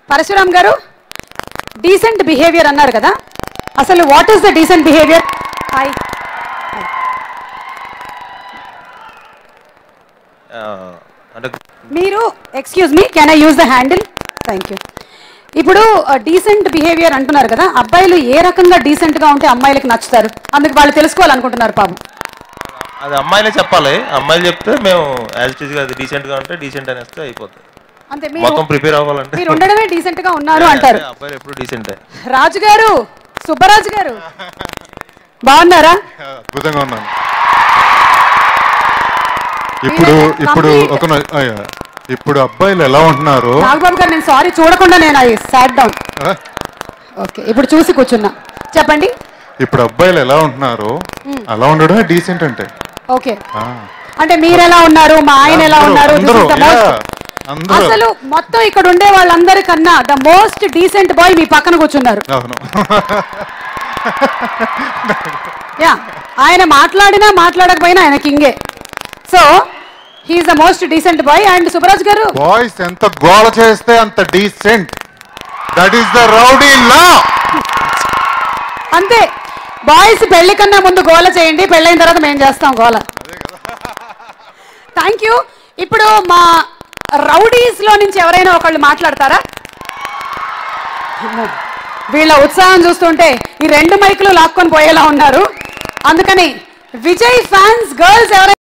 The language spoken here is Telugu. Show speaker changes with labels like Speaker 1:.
Speaker 1: పరశురామ్ గారు డీసెంట్ బిహేవియర్ అన్నారు కదా అసలు what is the decent behaviour hi
Speaker 2: ఆ, అంటే
Speaker 1: మీరు excuse me can I use the handle thank you ఇప్పుడు డీసెంట్ బిహేవియర్ అంటున్నారు కదా అబ్బాయిలు ఏ రకంగా డీసెంట్ గా ఉంటే అమ్మాయిలకు నచ్చుతారు అందుకు వాళ్ళు తెలుసుకోవాలనుకుంటున్నారు పాపం
Speaker 2: అది అమ్మాయిలే చెప్పాలి అమ్మాయిలు చెప్తే మేము యాజ్ ఇట్ గా అది డీసెంట్ గా ఉంటే డీసెంట్ అనేస్తే అయిపోతుంది
Speaker 1: అంతే
Speaker 2: మొత్తం
Speaker 1: మీరు
Speaker 2: ప్రిపేర్ అవ్వాలంటే
Speaker 1: మీరు ఉండడమే డీసెంట్ గా ఉన్నారు అంటారు
Speaker 2: అబ్బాయిలు ఎప్పుడు డీసెంటే
Speaker 1: రాజు గారు సుబ్బరాజు గారు బాగున్నారా
Speaker 3: అద్భుతంగా ఉన్నాను ఇప్పుడు
Speaker 1: వీళ్ళ
Speaker 3: ఇప్పుడు
Speaker 1: complete-
Speaker 3: ఒక న- అయ్యా, ఇప్పుడు అబ్బాయిలు ఎలా ఉంటున్నారు
Speaker 1: నాగబాబు గారు నేను సారీ చూడకుండా నేను అది సాట్ డౌన్
Speaker 3: ఆ?
Speaker 1: ఓకే ఇప్పుడు చూసి కూర్చున్నా చెప్పండి
Speaker 3: ఇప్పుడు అబ్బాయిలు ఎలా ఉంటున్నారు అలా ఉండడమే డీసెంట్ అంటే
Speaker 1: ఓకే
Speaker 3: ఆ.
Speaker 1: అంటే మీరు ఎలా ఉన్నారు మా ఆయన ఎలా
Speaker 3: అందరూ,
Speaker 1: ఉన్నారు This
Speaker 3: అందరూ,
Speaker 1: is the most-
Speaker 3: yeah, అందరూ.
Speaker 1: అసలు మొత్తం ఇక్కడ ఉండే వాళ్ళందరికన్నా ద మోస్ట్ డీసెంట్ బాయ్ మీ పక్కన కూర్చున్నారు
Speaker 3: అవును
Speaker 1: యా ఆయన మాట్లాడినా మాట్లాడకపోయినా ఆయన కింగే so he is the most decent boy and Subbaraj గారు
Speaker 3: బాయ్స్ ఎంత గోల చేస్తే అంత decent that is the rowdy లా
Speaker 1: అంతే బాయ్స్ పెళ్లి కన్నా ముందు గోల చేయండి పెళ్ళైన తర్వాత మేము చేస్తాం గోల థ్యాంక్ యూ ఇప్పుడు మా రౌడీస్ లో నుంచి ఎవరైనా ఒకళ్ళు మాట్లాడతారా అమ్మో, వీళ్ళ ఉత్సాహం చూస్తుంటే ఈ రెండు మైకులు లాక్కొని పోయేలా ఉన్నారు అందుకని విజయ్ ఫ్యాన్స్ గర్ల్స్ ఎవరైనా